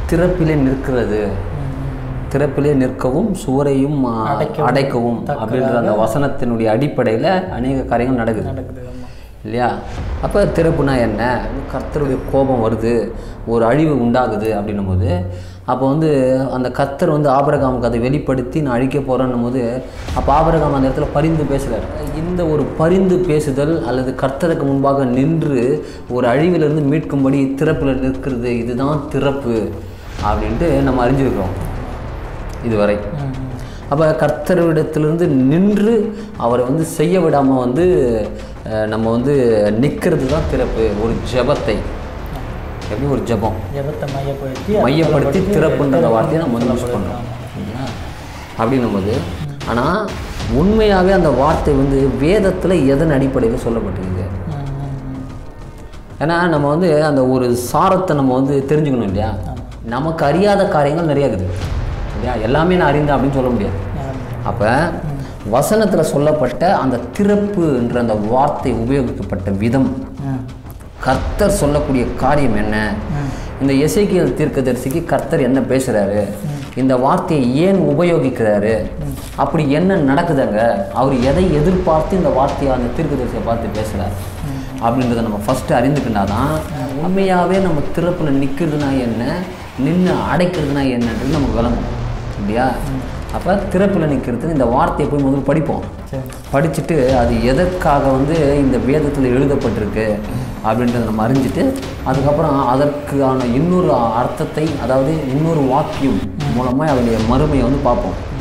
திறப்பிலே நிற்கிறது திறப்பிலே நிற்கவும் சுவரையும் ஆ, அடைக்கவும் அடைக்கவும் அப்படின்ற அந்த வசனத்தினுடைய அடிப்படையில் அநேக காரியங்கள் நடக்குது நடக்குது ஆமா இல்லையா அப்போ திறப்புனா என்ன கர்த்தருடைய கோபம் வருது ஒரு அழிவு உண்டாகுது அப்படின்னும் போது அப்போ வந்து அந்த கர்த்தர் வந்து ஆபரகாமுக்கு அதை வெளிப்படுத்தி நான் அழிக்க போகிறேன்னும் போது அப்போ ஆபரகாம் அந்த இடத்துல பரிந்து பேசுகிறார் இந்த ஒரு பரிந்து பேசுதல் அல்லது கர்த்தருக்கு முன்பாக நின்று ஒரு அழிவிலிருந்து மீட்கும்படி திறப்பில் நிற்கிறது இதுதான் திறப்பு அப்படின்ட்டு நம்ம அறிஞ்சிருக்கிறோம் இதுவரை அப்போ கர்த்தரிடத்திலிருந்து நின்று அவரை வந்து செய்ய விடாமல் வந்து அஹ், நம்ம வந்து நிற்கிறது தான் திறப்பு ஒரு ஜெபத்தை எப்படி ஒரு ஜெபம் ஜெபத்தை மையப்படுத்தி மையப்படுத்தி திறப்புன்ற வார்த்தையை நம்ம வந்து யூஸ் பண்ணுறோம் அப்படின்னும் போது ஆனால் உண்மையாகவே அந்த வார்த்தை வந்து வேதத்தில் எதன் அடிப்படையில் சொல்லப்பட்டிருக்கு ஏன்னா நம்ம வந்து அந்த ஒரு சாரத்தை நம்ம வந்து தெரிஞ்சுக்கணும் இல்லையா நமக்கு அறியாத காரியங்கள் நிறைய இருக்குது இல்லையா எல்லாமே நான் அறிந்தேன் அப்படின்னு சொல்ல முடியாது அப்போ வசனத்தில் சொல்லப்பட்ட அந்த திறப்புன்ற அந்த வார்த்தை உபயோகிக்கப்பட்ட விதம் கர்த்தர் சொல்லக்கூடிய காரியம் என்ன இந்த எசேக்கியல் தீர்க்கதரிசிக்கு கர்த்தர் என்ன பேசுகிறாரு இந்த வார்த்தையை ஏன் உபயோகிக்கிறாரு அப்படி என்ன நடக்குதுங்க அவர் எதை எதிர்பார்த்து இந்த வார்த்தையை அந்த தீர்க்கதரிசியை பார்த்து பேசுகிறார் அப்படின்றத நம்ம ஃபஸ்ட்டு அறிந்துக்கிட்டா தான் உண்மையாகவே நம்ம திறப்பில் நிற்கிறதுனா என்ன நின்று அடைக்கிறதுனா என்னன்றது நமக்கு விளங்கும் இல்லையா அப்போ திறப்பில் நிற்கிறது இந்த வார்த்தையை போய் முதல்ல படிப்போம் சரி படிச்சுட்டு அது எதற்காக வந்து இந்த வேதத்தில் எழுதப்பட்டிருக்கு அப்படின்றத நம்ம அறிஞ்சிட்டு அதுக்கப்புறம் அதற்கான இன்னொரு அர்த்தத்தை அதாவது இன்னொரு வாக்கியம் மூலமாக அதனுடைய மறுமையை வந்து பார்ப்போம்